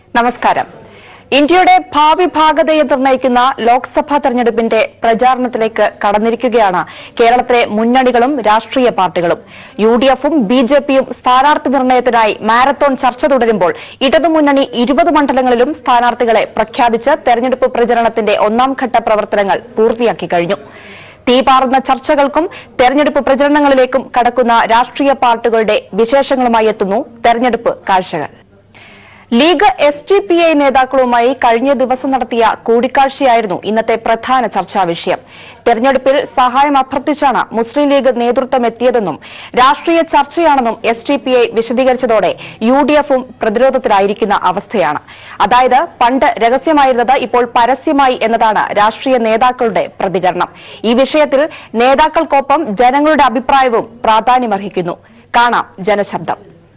നമസ്കാരം ഇന്ത്യയുടെ ഭാവി ഭാഗതയെ നിർണ്ണയിക്കുന്ന ലോക്സഭാ തെരഞ്ഞെടുപ്പിന്റെ പ്രചാരണത്തിലേക്ക് കടന്നിരിക്കുകയാണ് കേരളത്തിലെ മുന്നണികളും രാഷ്ട്രീയ പാർട്ടികളും യു ഡി എഫും ബി ജെ പിയും സ്ഥാനാർത്ഥി നിർണയത്തിനായി മാരത്തോൺ ചർച്ച തുടരുമ്പോൾ ഇടതുമുന്നണി ഇരുപത് മണ്ഡലങ്ങളിലും സ്ഥാനാർത്ഥികളെ പ്രഖ്യാപിച്ച് തെരഞ്ഞെടുപ്പ് പ്രചരണത്തിന്റെ ഒന്നാം ഘട്ട പ്രവർത്തനങ്ങൾ പൂർത്തിയാക്കി കഴിഞ്ഞു തീപാറുന്ന ചർച്ചകൾക്കും തെരഞ്ഞെടുപ്പ് പ്രചരണങ്ങളിലേക്കും കടക്കുന്ന രാഷ്ട്രീയ പാർട്ടികളുടെ വിശേഷങ്ങളുമായി എത്തുന്നു തെരഞ്ഞെടുപ്പ് കാഴ്ചകൾ League S T P I നേതാക്കളുമായി കഴിഞ്ഞ ദിവസം നടത്തിയ കൂടിക്കാഴ്ചയായിരുന്നു ഇന്നത്തെ പ്രധാന ചർച്ചാ വിഷയം തെരഞ്ഞെടുപ്പിൽ സഹായം അഭ്യർത്ഥിച്ചാണ് മുസ്ലിം ലീഗ് നേതൃത്വം എത്തിയതെന്നും രാഷ്ട്രീയ ചർച്ചയാണെന്നും എസ് ടി പി ഐ വിശദീകരിച്ചതോടെ യു ഡി എഫും പ്രതിരോധത്തിലായിരിക്കുന്ന അവസ്ഥയാണ് അതായത് പണ്ട് രഹസ്യമായിരുന്നത് ഇപ്പോൾ പരസ്യമായി എന്നതാണ് രാഷ്ട്രീയ നേതാക്കളുടെ പ്രതികരണം ഈ വിഷയത്തിൽ നേതാക്കൾക്കൊപ്പം ജനങ്ങളുടെ അഭിപ്രായവും പ്രാധാന്യമർഹിക്കുന്നു കാണാം ജനശബ്ദം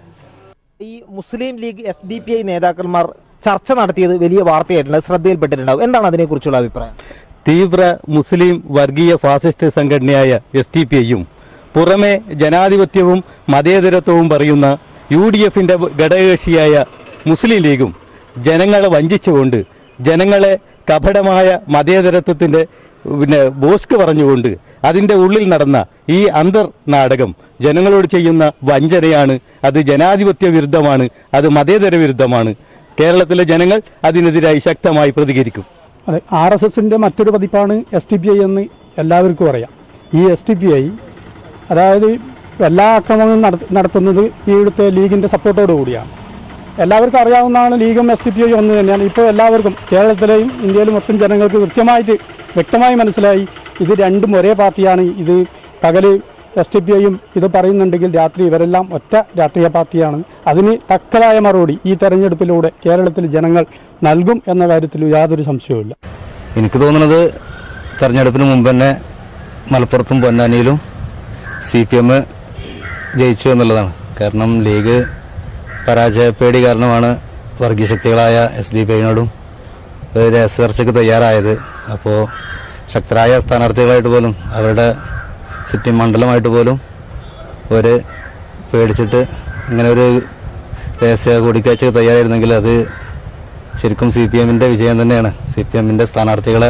ഈ Muslim League S D P I നേതാക്കന്മാർ ചർച്ച നടത്തിയത് വലിയ വാർത്തയായിട്ടുണ്ട് ശ്രദ്ധയിൽപ്പെട്ടിട്ടുണ്ടാവും എന്താണ് അതിനെക്കുറിച്ചുള്ള അഭിപ്രായം തീവ്ര മുസ്ലിം വർഗീയ ഫാസിസ്റ്റ് സംഘടനയായ എസ് ടി പി ഐയും പുറമെ ജനാധിപത്യവും മതേതരത്വവും പറയുന്ന യു ഡി എഫിൻ്റെ ഘടകകക്ഷിയായ മുസ്ലിം ലീഗും ജനങ്ങളെ വഞ്ചിച്ചുകൊണ്ട് ജനങ്ങളെ കപടമായ മതേതരത്വത്തിൻ്റെ പിന്നെ ബോസ്ക് പറഞ്ഞുകൊണ്ട് അതിൻ്റെ ഉള്ളിൽ നടന്ന ഈ അന്തർ നാടകം ജനങ്ങളോട് ചെയ്യുന്ന വഞ്ചനയാണ് അത് ജനാധിപത്യ വിരുദ്ധമാണ് അത് മതേതര വിരുദ്ധമാണ് കേരളത്തിലെ ജനങ്ങൾ അതിനെതിരായി ശക്തമായി പ്രതികരിക്കും അതെ ആർ എസ് എസിൻ്റെ മറ്റൊരു പതിപ്പാണ് എസ് ടി പി ഐ എന്ന് എല്ലാവർക്കും അറിയാം ഈ എസ് ടി പി ഐ അതായത് എല്ലാ ആക്രമണങ്ങളും നട- നടത്തുന്നത് ഈ ഇവിടുത്തെ ലീഗിൻ്റെ സപ്പോർട്ടോടു കൂടിയാണ് എല്ലാവർക്കും അറിയാവുന്നതാണ് ലീഗും എസ് ടി പി ഐ ഒന്ന് തന്നെയാണ് ഇപ്പോൾ എല്ലാവർക്കും കേരളത്തിലെയും ഇന്ത്യയിലും മൊത്തം ജനങ്ങൾക്ക് കൃത്യമായിട്ട് വ്യക്തമായി മനസ്സിലായി ഇത് രണ്ടും ഒരേ പാർട്ടിയാണ് ഇത് പകല് എസ് ടി പി ഐയും ഇത് പറയുന്നുണ്ടെങ്കിൽ രാത്രി ഇവരെല്ലാം ഒറ്റ രാഷ്ട്രീയ പാർട്ടിയാണ് അതിന് തക്കതായ മറുപടി ഈ തെരഞ്ഞെടുപ്പിലൂടെ കേരളത്തിൽ ജനങ്ങൾ നൽകും എന്ന കാര്യത്തിൽ യാതൊരു സംശയവുമില്ല എനിക്ക് തോന്നുന്നത് തെരഞ്ഞെടുപ്പിന് മുമ്പ് തന്നെ മലപ്പുറത്തും പൊന്നാനിയിലും സി പി എം ജയിച്ചു എന്നുള്ളതാണ് കാരണം ലീഗ് പരാജയപ്പേടി കാരണമാണ് വർഗീയ ശക്തികളായ എസ് ഡി പി ഐനോടും ഒരു രഹസ്യചർച്ചയ്ക്ക് തയ്യാറായത് അപ്പോൾ ശക്തരായ സ്ഥാനാർത്ഥികളായിട്ട് പോലും അവരുടെ സിറ്റിംഗ് മണ്ഡലമായിട്ട് പോലും ഒരു പേടിച്ചിട്ട് ഇങ്ങനെ ഒരു രഹസ്യ കൂടിക്കാഴ്ചക്ക് തയ്യാറായിരുന്നെങ്കിൽ അത് ശരിക്കും സി പി എമ്മിൻ്റെ വിജയം തന്നെയാണ് സി പി എമ്മിൻ്റെ സ്ഥാനാർത്ഥികളെ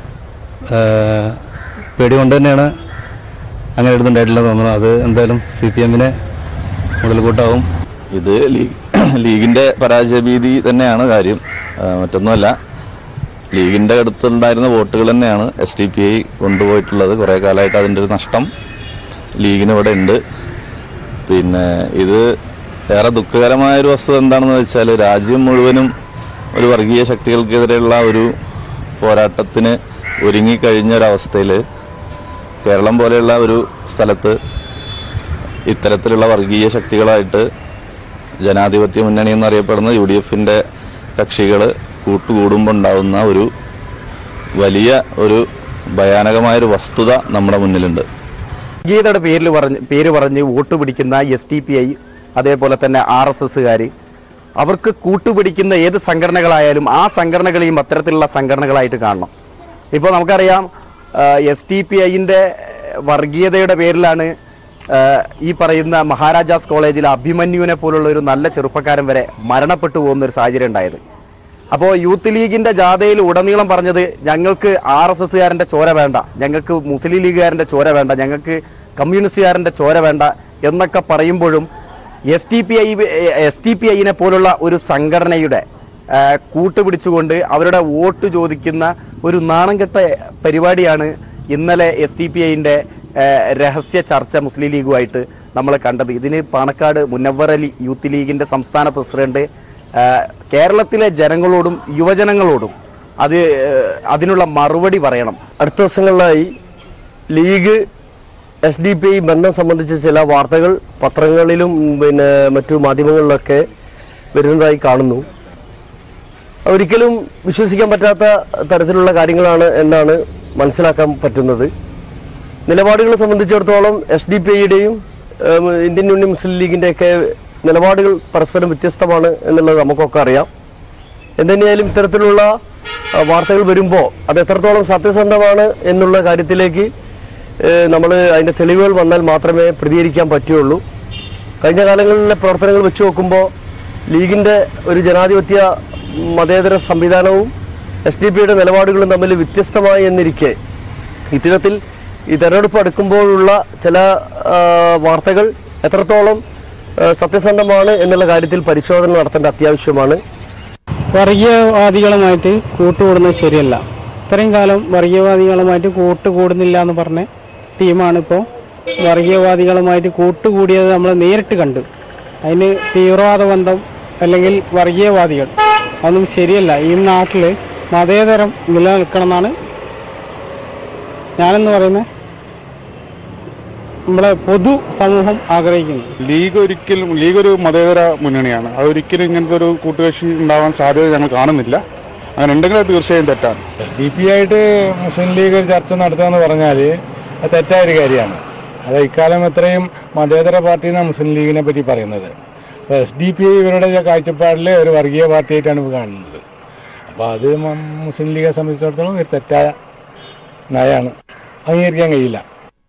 ആ, പേടി കൊണ്ട് തന്നെയാണ് അങ്ങനെ എടുത്തുണ്ടായിട്ടില്ലെന്ന് തോന്നുന്നു അത് എന്തായാലും സി പി എമ്മിന് മുതൽക്കൂട്ടാവും ഇത് ലീഗ് ലീഗിന്റെ പരാജയഭീതി തന്നെയാണ് കാര്യം ആ, മറ്റൊന്നുമല്ല ലീഗിന്റെ അടുത്തുണ്ടായിരുന്ന വോട്ടുകൾ തന്നെയാണ് എസ് ഡി പി ഐ കൊണ്ടുപോയിട്ടുള്ളത് കുറേ കാലമായിട്ട് അതിൻ്റെ ഒരു നഷ്ടം ലീഗിന് ഇവിടെ ഉണ്ട് പിന്നെ ഇത് ഏറെ ദുഃഖകരമായ ഒരു വസ്തുത എന്താണെന്ന് വെച്ചാൽ രാജ്യം മുഴുവനും ഒരു വർഗീയ ശക്തികൾക്കെതിരെയുള്ള ഒരു പോരാട്ടത്തിന് ഒരുങ്ങിക്കഴിഞ്ഞ ഒരവസ്ഥയിൽ കേരളം പോലെയുള്ള ഒരു സ്ഥലത്ത് ഇത്തരത്തിലുള്ള വർഗീയ ശക്തികളായിട്ട് ജനാധിപത്യ മുന്നണി എന്നറിയപ്പെടുന്ന യു ഡി എഫിൻ്റെ കക്ഷികൾ കൂട്ടുകൂടുമ്പോൾ ഉണ്ടാകുന്ന ഒരു വലിയ ഒരു ഭയാനകമായൊരു വസ്തുത നമ്മുടെ മുന്നിലുണ്ട് ഗീതയുടെ പേരിൽ പറഞ്ഞ് പേര് പറഞ്ഞ് വോട്ട് പിടിക്കുന്ന എസ് ടി പി ഐ അതേപോലെ തന്നെ ആർ എസ് എസ്സുകാർ അവർക്ക് കൂട്ടുപിടിക്കുന്ന ഏത് സംഘടനകളായാലും ആ സംഘടനകളെയും അത്തരത്തിലുള്ള സംഘടനകളായിട്ട് കാണണം ഇപ്പോൾ നമുക്കറിയാം എസ് ടി പി ഐൻ്റെ വർഗീയതയുടെ പേരിലാണ് ആ, ഈ പറയുന്ന മഹാരാജാസ് കോളേജിലെ അഭിമന്യുവിനെ പോലുള്ള ഒരു നല്ല ചെറുപ്പക്കാരൻ വരെ മരണപ്പെട്ടു പോകുന്ന ഒരു സാഹചര്യം ഉണ്ടായത് അപ്പോൾ യൂത്ത് ലീഗിന്റെ ജാഥയിൽ ഉടനീളം പറഞ്ഞത് ഞങ്ങൾക്ക് ആർ എസ് എസ്സുകാരൻ്റെ ചോര വേണ്ട ഞങ്ങൾക്ക് മുസ്ലിം ലീഗുകാരൻ്റെ ചോര വേണ്ട ഞങ്ങൾക്ക് കമ്മ്യൂണിസ്റ്റുകാരൻ്റെ ചോര വേണ്ട എന്നൊക്കെ പറയുമ്പോഴും S T P I S T P ഐനെ പോലുള്ള ഒരു സംഘടനയുടെ ആ, കൂട്ടുപിടിച്ചുകൊണ്ട് അവരുടെ വോട്ട് ചോദിക്കുന്ന ഒരു നാണംകെട്ട പരിപാടിയാണ് ഇന്നലെ എസ് ടി പി ഐൻ്റെ രഹസ്യ ചർച്ച മുസ്ലിം ലീഗുമായിട്ട് നമ്മൾ കണ്ടത് ഇതിന് പാണക്കാട് മുനവർ അലി യൂത്ത് ലീഗിൻ്റെ സംസ്ഥാന പ്രസിഡന്റ് ആ, കേരളത്തിലെ ജനങ്ങളോടും യുവജനങ്ങളോടും അത് ആ, അതിനുള്ള മറുപടി പറയണം അടുത്ത ദിവസങ്ങളിലായി League S D P I ബന്ധം സംബന്ധിച്ച് ചില വാർത്തകൾ പത്രങ്ങളിലും പിന്നെ മറ്റു മാധ്യമങ്ങളിലൊക്കെ വരുന്നതായി കാണുന്നു ഒരിക്കലും വിശ്വസിക്കാൻ പറ്റാത്ത തരത്തിലുള്ള കാര്യങ്ങളാണ് എന്നാണ് മനസ്സിലാക്കാൻ പറ്റുന്നത് നിലപാടുകളെ സംബന്ധിച്ചിടത്തോളം എസ് ഡി പി ഐയുടെയും ഇന്ത്യൻ യൂണിയൻ മുസ്ലിം ലീഗിൻ്റെയൊക്കെ നിലപാടുകൾ പരസ്പരം വ്യത്യസ്തമാണ് എന്നുള്ളത് നമുക്കൊക്കെ അറിയാം എന്തുതന്നെയായാലും ഇത്തരത്തിലുള്ള ആ, വാർത്തകൾ വരുമ്പോൾ അത് എത്രത്തോളം സത്യസന്ധമാണ് എന്നുള്ള കാര്യത്തിലേക്ക് നമ്മൾ അതിൻ്റെ തെളിവുകൾ വന്നാൽ മാത്രമേ പ്രതികരിക്കാൻ പറ്റുള്ളൂ കഴിഞ്ഞ കാലങ്ങളിലെ പ്രവർത്തനങ്ങൾ വെച്ച് നോക്കുമ്പോൾ ലീഗിൻ്റെ ഒരു ജനാധിപത്യ മതേതര സംവിധാനവും എസ് ഡി പിയുടെ നിലപാടുകളും തമ്മിൽ വ്യത്യസ്തമായി എന്നിരിക്കെ ഇത്തരത്തിൽ ഈ തെരഞ്ഞെടുപ്പ് അടുക്കുമ്പോഴുള്ള ചില ആ, വാർത്തകൾ എത്രത്തോളം ആ, സത്യസന്ധമാണ് എന്നുള്ള കാര്യത്തിൽ പരിശോധന നടത്തേണ്ട അത്യാവശ്യമാണ് വർഗീയവാദികളുമായിട്ട് കൂട്ടുകൂടുന്നത് ശരിയല്ല ഇത്രയും കാലം വർഗീയവാദികളുമായിട്ട് കൂട്ടുകൂടുന്നില്ല എന്ന് പറഞ്ഞ ടീമാണ് ഇപ്പോൾ വർഗീയവാദികളുമായിട്ട് കൂട്ടുകൂടിയത് നമ്മൾ നേരിട്ട് കണ്ടു അതിന് തീവ്രവാദ ബന്ധം അല്ലെങ്കിൽ വർഗീയവാദികൾ അതൊന്നും ശരിയല്ല ഈ നാട്ടിൽ മതേതരം നിലനിൽക്കണം എന്നാണ് ഞാനെന്ന് പറയുന്നത് നമ്മളെ പൊതു സമൂഹം ആഗ്രഹിക്കുന്നു ലീഗ് ഒരിക്കലും ലീഗ് ഒരു മതേതര മുന്നണിയാണ് അത് ഒരിക്കലും ഇങ്ങനത്തെ ഒരു കൂട്ടുകക്ഷി ഉണ്ടാവാൻ സാധ്യത ഞങ്ങൾ കാണുന്നില്ല അങ്ങനെ ഉണ്ടെങ്കിൽ അത് തീർച്ചയായും തെറ്റാണ് ഡി പി ആയിട്ട് മുസ്ലിം ലീഗ് ഒരു ചർച്ച നടത്തുക എന്ന് പറഞ്ഞാൽ അത് തെറ്റായൊരു കാര്യമാണ് അത് ഇക്കാലം എത്രയും മതേതര പാർട്ടി എന്നാണ് മുസ്ലിം ലീഗിനെ പറ്റി പറയുന്നത് അപ്പോൾ എസ് ഡി പി ഐ ഇവരുടെ കാഴ്ചപ്പാടിൽ ഒരു വർഗീയ പാർട്ടിയായിട്ടാണ് ഇപ്പോൾ കാണുന്നത് അപ്പോൾ അത് മ- മുസ്ലിം ലീഗെ സംബന്ധിച്ചിടത്തോളം ഒരു തെറ്റായ നയമാണ് അംഗീകരിക്കാൻ കഴിയില്ല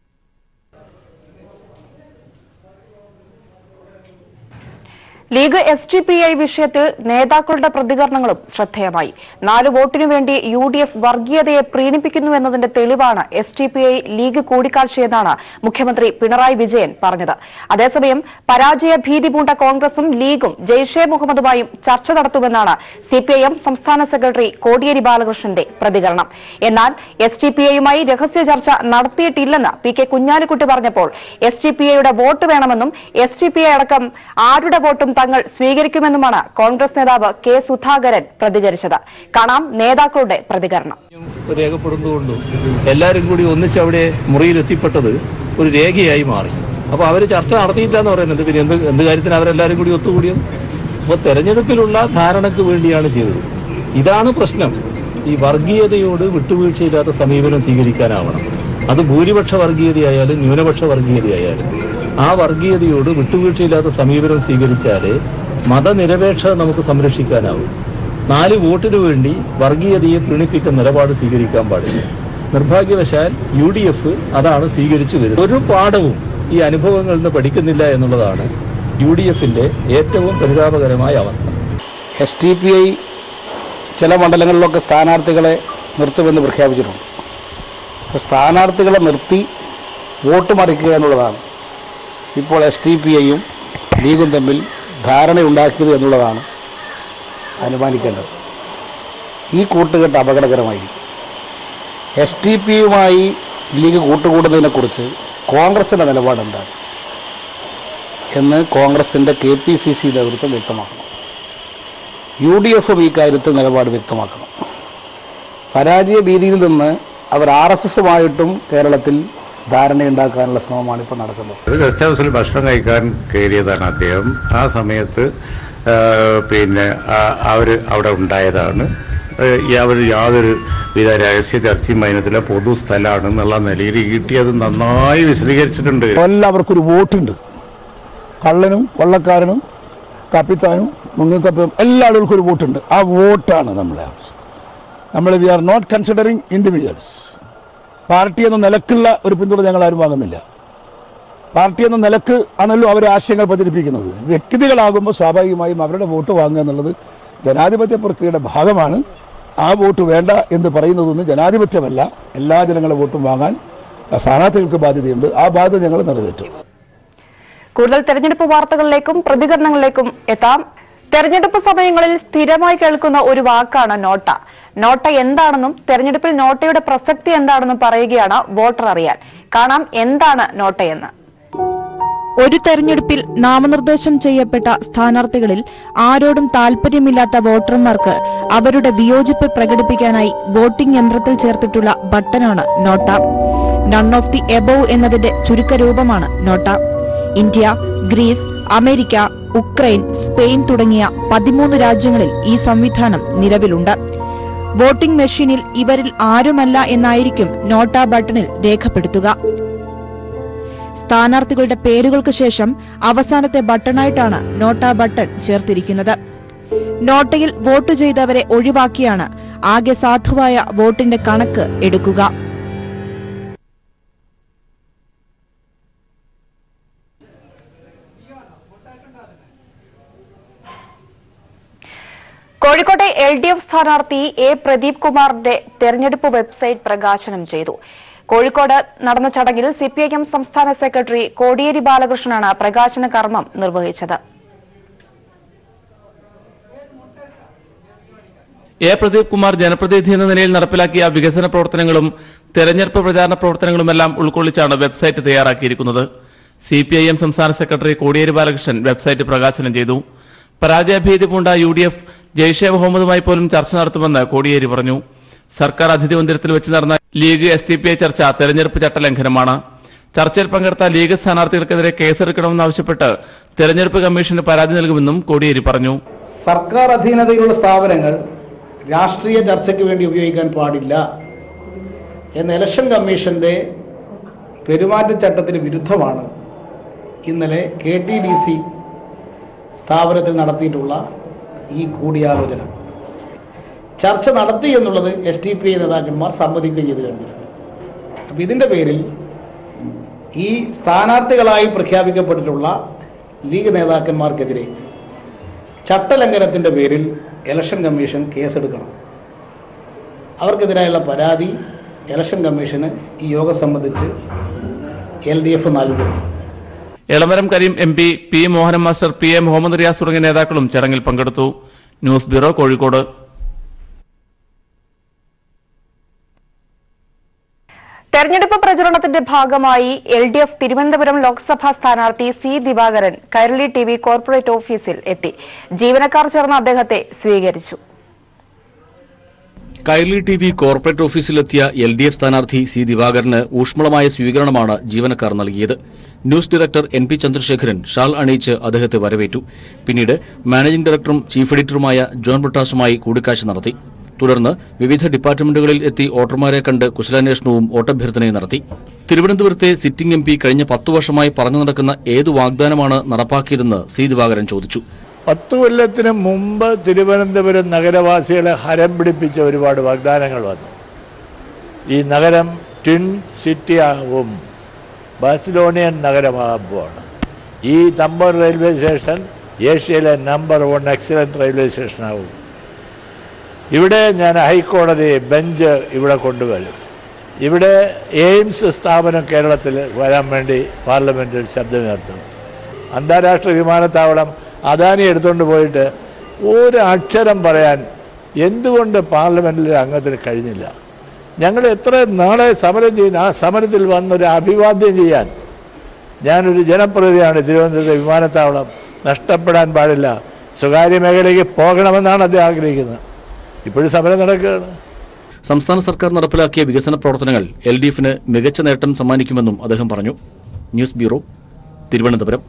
League S D P I വിഷയത്തിൽ നേതാക്കളുടെ പ്രതികരണങ്ങളും ശ്രദ്ധേയമായി നാല് വോട്ടിനു വേണ്ടി യു ഡി എഫ് വർഗീയതയെ പ്രീണിപ്പിക്കുന്നു എന്നതിന്റെ തെളിവാണ് S D P I League കൂടിക്കാഴ്ചയെന്നാണ് മുഖ്യമന്ത്രി പിണറായി വിജയൻ പറഞ്ഞത് അതേസമയം പരാജയ ഭീതി പൂണ്ട കോൺഗ്രസും ലീഗും ജെയ്ഷെ മുഹമ്മദുമായും ചർച്ച നടത്തുമെന്നാണ് സിപിഐഎം സംസ്ഥാന സെക്രട്ടറി കോടിയേരി ബാലകൃഷ്ണന്റെ പ്രതികരണം എന്നാൽ എസ് ഡി പി ഐയുമായി രഹസ്യ ചർച്ച നടത്തിയിട്ടില്ലെന്ന് പി കെ കുഞ്ഞാലിക്കുട്ടി പറഞ്ഞപ്പോൾ എസ് ഡി പി ഐയുടെ വോട്ട് വേണമെന്നും എസ് ഡി പി ഐ അടക്കം ആരുടെ വോട്ടും തങ്ങൾ സ്വീകരിക്കുമെന്നുമാണ് കോൺഗ്രസ് നേതാവ് കെ സുധാകരൻ പ്രതികരിച്ചത് കാണാം നേതാക്കളുടെ പ്രതികരണം രേഖപ്പെടുന്നതുകൊണ്ടും എല്ലാവരും കൂടി ഒന്നിച്ച് അവിടെ മുറിയിൽ എത്തിപ്പെട്ടത് ഒരു രേഖയായി മാറി അപ്പോൾ അവർ ചർച്ച നടത്തിയിട്ടില്ലെന്ന് പറയുന്നുണ്ട് പിന്നെ എന്ത് എന്ത് കാര്യത്തിന് അവരെല്ലാവരും കൂടി ഒത്തുകൂടിയത് അപ്പോൾ തെരഞ്ഞെടുപ്പിലുള്ള ധാരണയ്ക്ക് വേണ്ടിയാണ് ചെയ്തത് ഇതാണ് പ്രശ്നം ഈ വർഗീയതയോട് വിട്ടുവീഴ്ചയില്ലാത്ത സമീപനം സ്വീകരിക്കാനാവണം അത് ഭൂരിപക്ഷ വർഗീയതയായാലും ന്യൂനപക്ഷ വർഗീയതയായാലും ആ വർഗീയതയോട് വിട്ടുവീഴ്ചയില്ലാത്ത സമീപനം സ്വീകരിച്ചാലേ മതനിരപേക്ഷത നമുക്ക് സംരക്ഷിക്കാനാവും നാല് വോട്ടിനു വേണ്ടി വർഗീയതയെ പ്രീണിപ്പിക്കുന്ന നിലപാട് സ്വീകരിക്കാൻ പാടില്ല നിർഭാഗ്യവശാൽ യു ഡി എഫ് അതാണ് സ്വീകരിച്ചു വരുന്നത് ഒരു പാഠവും ഈ അനുഭവങ്ങളിൽ നിന്ന് പഠിക്കുന്നില്ല എന്നുള്ളതാണ് യു ഡി എഫിന്റെ ഏറ്റവും പരിതാപകരമായ അവസ്ഥ എസ് ടി പി ഐ ചില മണ്ഡലങ്ങളിലൊക്കെ സ്ഥാനാർത്ഥികളെ നിർത്തുമെന്ന് പ്രഖ്യാപിച്ചിട്ടുണ്ട് അപ്പോൾ സ്ഥാനാർത്ഥികളെ നിർത്തി വോട്ട് മറിക്കുക എന്നുള്ളതാണ് ഇപ്പോൾ എസ് ടി പി ഐയും ലീഗും തമ്മിൽ ധാരണയുണ്ടാക്കിയത് എന്നുള്ളതാണ് അനുമാനിക്കേണ്ടത് ഈ കൂട്ടുകെട്ട് അപകടകരമായിരിക്കും എസ് ടി പിയുമായി ലീഗ് കൂട്ടുകൂടുന്നതിനെക്കുറിച്ച് കോൺഗ്രസിൻ്റെ നിലപാടെന്താണ് എന്ന് കോൺഗ്രസിൻ്റെ കെ പി സി സി നേതൃത്വം വ്യക്തമാക്കണം യു ഡി എഫും ഈ കാര്യത്തിൽ നിലപാട് വ്യക്തമാക്കണം പരാജയ ഭീതിയിൽ നിന്ന് അവർ ആർ എസ് എസുമായിട്ടും കേരളത്തിൽ ധാരണയുണ്ടാക്കാനുള്ള ശ്രമമാണ് ഇപ്പോൾ നടക്കുന്നത് ഒരു ഗസ്റ്റ് ഹൗസിൽ ഭക്ഷണം കഴിക്കാൻ കയറിയതാണ് അദ്ദേഹം ആ സമയത്ത് ആ, പിന്നെ അവർ അവിടെ ഉണ്ടായതാണ് അവർ യാതൊരു വിധ രഹസ്യ ചർച്ചയും അതിനത്തിലെ പൊതു സ്ഥലമാണ് എന്നുള്ള നിലയിൽ കിട്ടിയത് നന്നായി വിശദീകരിച്ചിട്ടുണ്ട് എല്ലാവർക്കും ഒരു വോട്ടുണ്ട് കള്ളനും കൊള്ളക്കാരനും കപ്പിത്താനും മുങ്ങിത്തപ്പും എല്ലാ ആളുകൾക്കും ഒരു വോട്ടുണ്ട് ആ വോട്ടാണ് നമ്മളെ ആവശ്യം നമ്മൾ we are not considering individuals party എന്ന നിലക്കുള്ള ഒരു പിന്തുണ ഞങ്ങൾ ആരും വാങ്ങുന്നില്ല പാർട്ടി എന്ന നിലക്ക് ആണല്ലോ അവർ ആശയങ്ങൾ പ്രചരിപ്പിക്കുന്നത് വ്യക്തികളാകുമ്പോൾ സ്വാഭാവികമായും അവരുടെ വോട്ട് വാങ്ങുക എന്നുള്ളത് ജനാധിപത്യ പ്രക്രിയയുടെ ഭാഗമാണ് ആ വോട്ട് വേണ്ട എന്ന് പറയുന്നതൊന്നും ജനാധിപത്യമല്ല എല്ലാ ജനങ്ങളുടെ വോട്ടും വാങ്ങാൻ സ്ഥാനാർത്ഥികൾക്ക് ബാധ്യതയുണ്ട് ആ ബാധ്യത ഞങ്ങൾ നിറവേറ്റും കൂടുതൽ തെരഞ്ഞെടുപ്പ് വാർത്തകളിലേക്കും പ്രതികരണങ്ങളിലേക്കും എത്താം തെരഞ്ഞെടുപ്പ് സമയങ്ങളിൽ സ്ഥിരമായി കേൾക്കുന്ന ഒരു വാക്കാണ് നോട്ട നോട്ട എന്താണെന്നും തെരഞ്ഞെടുപ്പിൽ നോട്ടയുടെ പ്രസക്തി എന്താണെന്നും പറയുകയാണ് വോട്ടർ അറിയാൻ കാണാം എന്താണ് നോട്ടയെന്ന് ഒരു തെരഞ്ഞെടുപ്പിൽ നാമനിർദ്ദേശം ചെയ്യപ്പെട്ട സ്ഥാനാർത്ഥികളിൽ ആരോടും താൽപര്യമില്ലാത്ത വോട്ടർമാർക്ക് അവരുടെ വിയോജിപ്പ് പ്രകടിപ്പിക്കാനായി വോട്ടിംഗ് യന്ത്രത്തിൽ ചേർത്തിട്ടുള്ള ബട്ടനാണ് NOTA none of the above എന്നതിന്റെ ചുരുക്കരൂപമാണ് NOTA India Greece America Ukraine Spain തുടങ്ങിയ പതിമൂന്ന് രാജ്യങ്ങളിൽ ഈ സംവിധാനം നിലവിലുണ്ട് വോട്ടിംഗ് മെഷീനിൽ ഇവരിൽ ആരുമല്ല എന്നായിരിക്കും നോട്ട ബട്ടണിൽ രേഖപ്പെടുത്തുക സ്ഥാനാർത്ഥികളുടെ പേരുകൾക്ക് ശേഷം അവസാനത്തെ ബട്ടണായിട്ടാണ് നോട്ട ബട്ടൺ ചേർത്തിരിക്കുന്നത് നോട്ടയിൽ വോട്ട് ചെയ്തവരെ ഒഴിവാക്കിയാണ് ആകെ സാധുവായ വോട്ടിന്റെ കണക്ക് എടുക്കുക കോഴിക്കോട്ടെ എൽ ഡി എഫ് സ്ഥാനാർത്ഥി എ പ്രദീപ് കുമാറിന്റെ തെരഞ്ഞെടുപ്പ് വെബ്സൈറ്റ് പ്രകാശനം ചെയ്തു കോഴിക്കോട് നടന്ന ചടങ്ങിൽ സിപിഐഎം സംസ്ഥാന സെക്രട്ടറി കോടിയേരി ബാലകൃഷ്ണനാണ് പ്രകാശന കർമ്മം നിർവഹിച്ചത് എ പ്രദീപ് കുമാർ ജനപ്രതിനിധി എന്ന നിലയിൽ നടപ്പിലാക്കിയ വികസന പ്രവർത്തനങ്ങളും തെരഞ്ഞെടുപ്പ് പ്രചാരണ പ്രവർത്തനങ്ങളുമെല്ലാം ഉൾക്കൊള്ളിച്ചാണ് വെബ്സൈറ്റ് തയ്യാറാക്കിയിരിക്കുന്നത് സി പി ഐ എം സംസ്ഥാന സെക്രട്ടറി കോടിയേരി ബാലകൃഷ്ണൻ വെബ്സൈറ്റ് പ്രകാശനം ചെയ്തു പരാജയഭീതി പൂണ്ട യു ഡി എഫ് ജെയ്ഷെ മുഹമ്മദുമായി പോലും ചർച്ച നടത്തുമെന്ന് കോടിയേരി പറഞ്ഞു സർക്കാർ അതിഥി മന്ദിരത്തിൽ വെച്ച് നടന്ന League S T P I ചർച്ച തെരഞ്ഞെടുപ്പ് ചട്ടലംഘനമാണ് ചർച്ചയിൽ പങ്കെടുത്ത ലീഗ് സ്ഥാനാർത്ഥികൾക്കെതിരെ കേസെടുക്കണമെന്നാവശ്യപ്പെട്ട് തെരഞ്ഞെടുപ്പ് കമ്മീഷന് പരാതി നൽകുമെന്നും കോടിയേരി പറഞ്ഞു സർക്കാർ അധീനതയിലുള്ള സ്ഥാപനങ്ങൾ രാഷ്ട്രീയ ചർച്ചയ്ക്ക് വേണ്ടി ഉപയോഗിക്കാൻ പാടില്ല എന്ന ഇലക്ഷൻ കമ്മീഷന്റെ പെരുമാറ്റച്ചട്ടത്തിന് വിരുദ്ധമാണ് ഇന്നലെ കെ ടി ഡി സി സ്ഥാപനത്തിൽ നടത്തിയിട്ടുള്ള ഈ കൂടിയാലോചന ചർച്ച നടത്തി എന്നുള്ളത് എസ് ടി പി ഐ നേതാക്കന്മാർ സമ്മതിക്കുകയും ചെയ്തു കഴിഞ്ഞിട്ടുണ്ട് അപ്പം ഇതിൻ്റെ പേരിൽ ഈ സ്ഥാനാർത്ഥികളായി പ്രഖ്യാപിക്കപ്പെട്ടിട്ടുള്ള ലീഗ് നേതാക്കന്മാർക്കെതിരെ ചട്ടലംഘനത്തിൻ്റെ പേരിൽ ഇലക്ഷൻ കമ്മീഷൻ കേസെടുക്കണം അവർക്കെതിരായുള്ള പരാതി ഇലക്ഷൻ കമ്മീഷന് ഈ യോഗം സംബന്ധിച്ച് എൽ ഡി എഫ് നൽകും Elamaram Kareem M P P Mohan master P A Muhammad Riyas തുടങ്ങിയ നേതാക്കളും ചടങ്ങിൽ പങ്കെടുത്തു ന്യൂസ് ബ്യൂറോ കോഴിക്കോട് തെരഞ്ഞെടുപ്പ് പ്രചരണത്തിന്റെ ഭാഗമായി L D F Thiruvananthapuram Lok Sabha സ്ഥാനാർത്ഥി C Divakaran Kairali T V corporate ഓഫീസിൽ എത്തി ജീവനക്കാർ ചേർന്ന് അദ്ദേഹത്തെ സ്വീകരിച്ചു കൈരളി ടി വി കോർപ്പറേറ്റ് ഓഫീസിലെത്തിയ എൽ ഡി എഫ് സ്ഥാനാർത്ഥി സി ദിവാകരന് ഊഷ്മളമായ സ്വീകരണമാണ് ജീവനക്കാർ നൽകിയത് news director N P Chandrasekharan shawl അണിയിച്ച് അദ്ദേഹത്തെ വരവേറ്റു പിന്നീട് മാനേജിംഗ് ഡയറക്ടറും ചീഫ് എഡിറ്ററുമായ ജോൺ ബ്രിട്ടാസുമായി കൂടിക്കാഴ്ച നടത്തി തുടർന്ന് വിവിധ ഡിപ്പാർട്ട്മെന്റുകളിൽ എത്തി വോട്ടർമാരെ കണ്ട് കുശലാന്വേഷണവും വോട്ടഭ്യർത്ഥനയും നടത്തി തിരുവനന്തപുരത്തെ സിറ്റിംഗ് എം പി കഴിഞ്ഞ പത്തു വർഷമായി പറഞ്ഞു നടക്കുന്ന ഏതു വാഗ്ദാനമാണ് നടപ്പാക്കിയതെന്ന് സി ദിവാകരൻ ചോദിച്ചു പത്ത് കൊല്ലത്തിന് മുമ്പ് തിരുവനന്തപുരം നഗരവാസികളെ ഹരം പിടിപ്പിച്ച ഒരുപാട് വാഗ്ദാനങ്ങൾ വന്നു ഈ നഗരം ട്വിൻ സിറ്റി ആവും ബാഴ്സലോണിയൻ നഗരമാകാൻ പോവാണ് ഈ തമ്പർ റെയിൽവേ സ്റ്റേഷൻ ഏഷ്യയിലെ നമ്പർ വൺ എക്സലന്റ് റെയിൽവേ സ്റ്റേഷനാവും ഇവിടെ ഞാൻ ഹൈക്കോടതി ബെഞ്ച് ഇവിടെ കൊണ്ടുവരും ഇവിടെ എയിംസ് സ്ഥാപനം കേരളത്തിൽ വരാൻ വേണ്ടി പാർലമെൻറ്റിൽ ശബ്ദമുയർത്തും അന്താരാഷ്ട്ര വിമാനത്താവളം അദാനി എടുത്തുകൊണ്ട് പോയിട്ട് ഒരു അക്ഷരം പറയാൻ എന്തുകൊണ്ട് പാർലമെൻറ്റിലെ അംഗത്തിന് കഴിഞ്ഞില്ല ഞങ്ങൾ എത്ര നാളെ സമരം ചെയ്യുന്ന ആ സമരത്തിൽ വന്നൊരു അഭിവാദ്യം ചെയ്യാൻ ഞാനൊരു ജനപ്രതിനിധിയാണ് തിരുവനന്തപുരത്തെ വിമാനത്താവളം നഷ്ടപ്പെടാൻ പാടില്ല സ്വകാര്യ മേഖലയ്ക്ക് പോകണമെന്നാണ് അദ്ദേഹം ആഗ്രഹിക്കുന്നത് ഇപ്പോഴും സമരം നടക്കുകയാണ് സംസ്ഥാന സർക്കാർ നടപ്പിലാക്കിയ വികസന പ്രവർത്തനങ്ങൾ എൽ ഡി എഫിന് മികച്ച നേട്ടം സമ്മാനിക്കുമെന്നും അദ്ദേഹം പറഞ്ഞു ന്യൂസ് ബ്യൂറോ തിരുവനന്തപുരം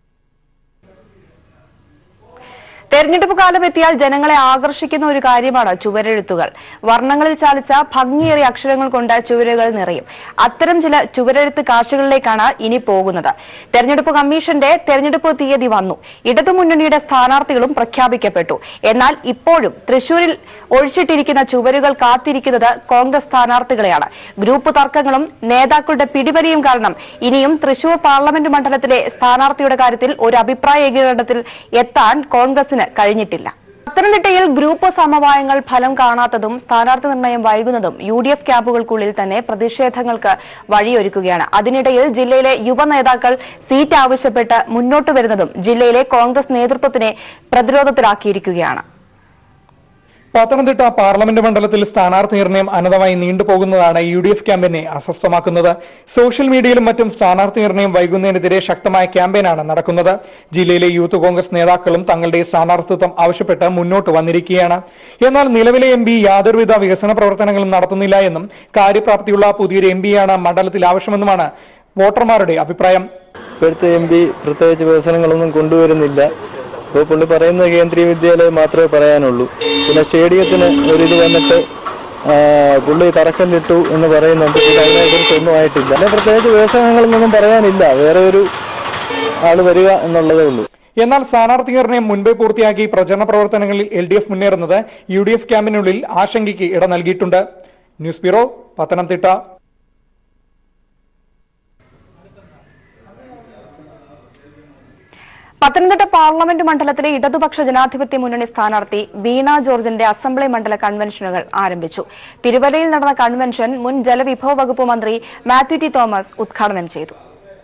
തെരഞ്ഞെടുപ്പ് കാലം എത്തിയാൽ ജനങ്ങളെ ആകർഷിക്കുന്ന ഒരു കാര്യമാണ് ചുവരെഴുത്തുകൾ വർണ്ണങ്ങളിൽ ചാലിച്ച ഭംഗിയേറിയ അക്ഷരങ്ങൾ കൊണ്ട് ചുവരുകൾ നിറയും അത്തരം ചില ചുവരെഴുത്ത് കാഴ്ചകളിലേക്കാണ് ഇനി പോകുന്നത് തെരഞ്ഞെടുപ്പ് കമ്മീഷന്റെ തെരഞ്ഞെടുപ്പ് തീയതി വന്നു ഇടതുമുന്നണിയുടെ സ്ഥാനാർത്ഥികളും പ്രഖ്യാപിക്കപ്പെട്ടു എന്നാൽ ഇപ്പോഴും തൃശൂരിൽ ഒഴിച്ചിട്ടിരിക്കുന്ന ചുവരുകൾ കാത്തിരിക്കുന്നത് കോൺഗ്രസ് സ്ഥാനാർത്ഥികളെയാണ് ഗ്രൂപ്പ് തർക്കങ്ങളും നേതാക്കളുടെ പിടിവലിയും കാരണം ഇനിയും തൃശൂർ പാർലമെന്റ് മണ്ഡലത്തിലെ സ്ഥാനാർത്ഥിയുടെ കാര്യത്തിൽ ഒരു അഭിപ്രായ ഏകീകരണത്തിൽ എത്താൻ കോൺഗ്രസിന് കഴിഞ്ഞിട്ടില്ല പത്തനംതിട്ടയിൽ ഗ്രൂപ്പ് സമവായങ്ങൾ ഫലം കാണാത്തതും സ്ഥാനാർത്ഥി നിർണയം വൈകുന്നതും യു ഡി എഫ് ക്യാമ്പുകൾക്കുള്ളിൽ തന്നെ പ്രതിഷേധങ്ങൾക്ക് വഴിയൊരുക്കുകയാണ് അതിനിടയിൽ ജില്ലയിലെ യുവ നേതാക്കൾ സീറ്റ് ആവശ്യപ്പെട്ട് മുന്നോട്ട് വരുന്നതും ജില്ലയിലെ കോൺഗ്രസ് നേതൃത്വത്തിനെ പ്രതിരോധത്തിലാക്കിയിരിക്കുകയാണ് പത്തനംതിട്ട പാർലമെന്റ് മണ്ഡലത്തിൽ സ്ഥാനാർത്ഥി നിർണയം അനന്തമായി നീണ്ടുപോകുന്നതാണ് യു ഡി എഫ് ക്യാമ്പയിനെ അസ്വസ്ഥമാക്കുന്നത് സോഷ്യൽ മീഡിയയിലും മറ്റും സ്ഥാനാർത്ഥി നിർണയം വൈകുന്നതിനെതിരെ ശക്തമായ ക്യാമ്പയിനാണ് നടക്കുന്നത് ജില്ലയിലെ യൂത്ത് കോൺഗ്രസ് നേതാക്കളും തങ്ങളുടെ സ്ഥാനാർത്ഥിത്വം ആവശ്യപ്പെട്ട് മുന്നോട്ട് വന്നിരിക്കുകയാണ് എന്നാൽ നിലവിലെ എം പി യാതൊരുവിധ വികസന പ്രവർത്തനങ്ങളും നടത്തുന്നില്ല എന്നും കാര്യപ്രാപ്തിയുള്ള പുതിയൊരു എം പിയാണ് മണ്ഡലത്തിൽ ആവശ്യമെന്നുമാണ് വോട്ടർമാരുടെ അഭിപ്രായം ഇപ്പോഴത്തെ എം പി പ്രത്യേകിച്ച് വികസനങ്ങളൊന്നും കൊണ്ടുവരുന്നില്ല ഇപ്പോൾ പുള്ളി പറയുന്ന കേന്ദ്രീയ വിദ്യാലയം മാത്രമേ പറയാനുള്ളൂ പിന്നെ സ്റ്റേഡിയത്തിന് ഒരിത് വന്നിട്ട് ആ, പുള്ളി തറക്കല്ലിട്ടു എന്ന് പറയുന്നുണ്ട് പിന്നെ അതിനെക്കുറിച്ച് ഒന്നും ആയിട്ടില്ല പിന്നെ പ്രത്യേകിച്ച് വികസനങ്ങളൊന്നും പറയാനില്ല വേറെ ഒരു ആൾ വരിക എന്നുള്ളതേ ഉള്ളൂ എന്നാൽ സ്ഥാനാർത്ഥി നിർണയം മുൻപേ പൂർത്തിയാക്കി പ്രചരണ പ്രവർത്തനങ്ങളിൽ എൽ ഡി എഫ് മുന്നേറുന്നത് യു ഡി എഫ് ക്യാമ്പിനുള്ളിൽ ആശങ്കയ്ക്ക് ഇട നൽകിയിട്ടുണ്ട് news bureau Pathanamthitta Pathanamthitta parliament മണ്ഡലത്തിലെ ഇടതുപക്ഷ ജനാധിപത്യ മുന്നണി സ്ഥാനാർത്ഥി വീണ ജോർജിന്റെ അസംബ്ലി മണ്ഡല കൺവെൻഷനുകൾ ആരംഭിച്ചു തിരുവല്ലയിൽ നടന്ന കൺവെൻഷൻ മുൻ ജലവിഭവ വകുപ്പ് മന്ത്രി മാത്യു ടി തോമസ് ഉദ്ഘാടനം ചെയ്തു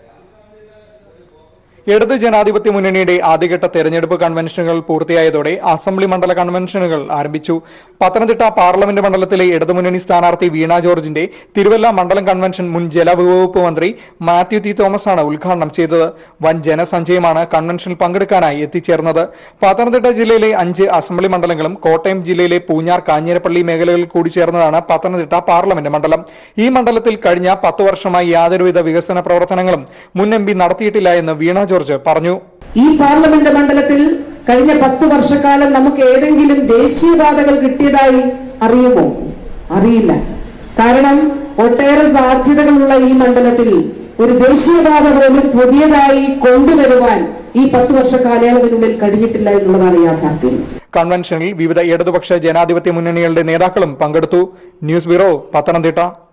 ഇടത് ജനാധിപത്യ മുന്നണിയുടെ ആദ്യഘട്ട തെരഞ്ഞെടുപ്പ് കൺവെൻഷനുകൾ പൂർത്തിയായതോടെ അസംബ്ലി മണ്ഡല കൺവെൻഷനുകൾ ആരംഭിച്ചു പത്തനംതിട്ട പാർലമെന്റ് മണ്ഡലത്തിലെ ഇടതുമുന്നണി സ്ഥാനാർത്ഥി വീണ ജോർജിന്റെ തിരുവല്ല മണ്ഡലം കൺവെൻഷൻ മുൻ ജലവകുപ്പ് മന്ത്രി മാത്യു ടി തോമസ് ആണ് ഉദ്ഘാടനം ചെയ്തത് വൻ ജനസഞ്ചയമാണ് കൺവെൻഷനിൽ പങ്കെടുക്കാനായി എത്തിച്ചേർന്നത് പത്തനംതിട്ട ജില്ലയിലെ അഞ്ച് അസംബ്ലി മണ്ഡലങ്ങളും കോട്ടയം ജില്ലയിലെ പൂഞ്ഞാർ കാഞ്ഞിരപ്പള്ളി മേഖലകളിൽ കൂടി ചേർന്നതാണ് പത്തനംതിട്ട പാർലമെന്റ് മണ്ഡലം ഈ മണ്ഡലത്തിൽ കഴിഞ്ഞ പത്ത് വർഷമായി യാതൊരുവിധ വികസന പ്രവർത്തനങ്ങളും മുൻ എം പി നടത്തിയിട്ടില്ല എന്ന് വീണ ജോർജ് പറഞ്ഞു ഈ പാർലമെന്റ് മണ്ഡലത്തിൽ കഴിഞ്ഞ പത്തു വർഷക്കാലം നമുക്ക് ഏതെങ്കിലും ദേശീയപാതകൾ കിട്ടിയതായി അറിയുമോ അറിയില്ല കാരണം ഒട്ടേറെ സാധ്യതകളുള്ള ഈ മണ്ഡലത്തിൽ ഒരു ദേശീയപാത പോലും പുതിയതായി കൊണ്ടുവരുവാൻ ഈ പത്തു വർഷ കാലയളവിനുള്ളിൽ കഴിഞ്ഞിട്ടില്ല എന്നുള്ളതാണ് യാഥാർത്ഥ്യം കൺവെൻഷനിൽ വിവിധ ഇടതുപക്ഷ ജനാധിപത്യ മുന്നണികളുടെ നേതാക്കളും പങ്കെടുത്തു ന്യൂസ് ബ്യൂറോ പത്തനംതിട്ട